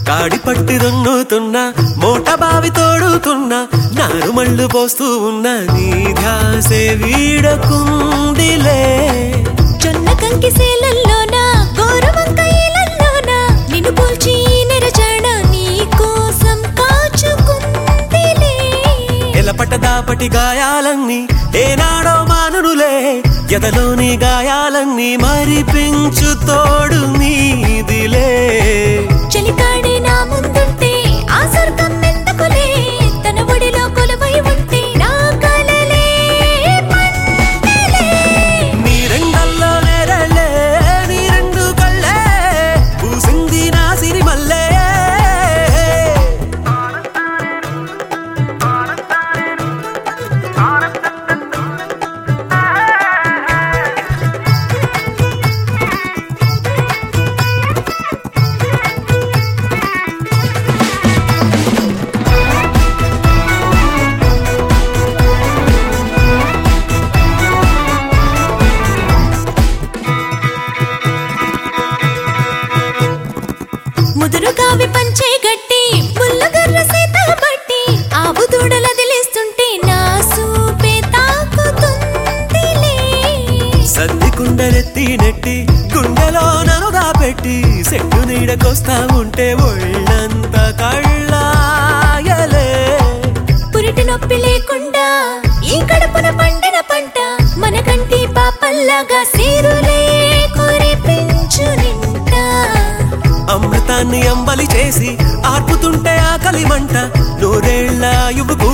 కాడి పట్టి దున్నుతున్నా మోట బావి తోడుతున్నా నారుమళ్ళు పోస్తూ ఉన్నా నీ ధ్యాసే వీడకుందిలే జొన్న కంకి సేలల్లోన గోరువంకాయలల్లోన నిన్ను పోల్చి నెరజాడ నీ కోసం కాచుకుందిలే ఎలపట దాపటి గాయాలన్నీ ఏనాడో మానునులే ఎదలోని గాయాలన్నీ మరిపించు తోడు నీదిలే చలికాడే నా ముందుంటే ఆ స్వర్గం ఎందుకులే తన ఒడిలో కొలువై ఉంటే నా కలలే పంటలే నీ రెండల్లో నేరళ్ళే నీ రెండు కళ్ళే పూసింది నా సిరిమల్లే ముదురు కావి పంచే గట్టి ముల్లగర్ర సీత బట్టి ఆవు దూడలదిలేస్తుంటే నా సూపే తాకుతుందిలే సద్ది కుండలెత్తి నెట్టి గుండెలో ననుగా పెట్టి సెట్టు నీడకొస్తా ఉంటే ఒళ్ళంత కళ్ళాయలే పురిటి నొప్పి లేకుండా ఈ కడుపున పండిన పంట మన కంటి పాపల్లాగా సీరులే కురిపించు నింట అమృతాన్ని అంబలి చేసి ఆర్పుతుంటే ఆకలి మంట నూరేళ్ల యువకు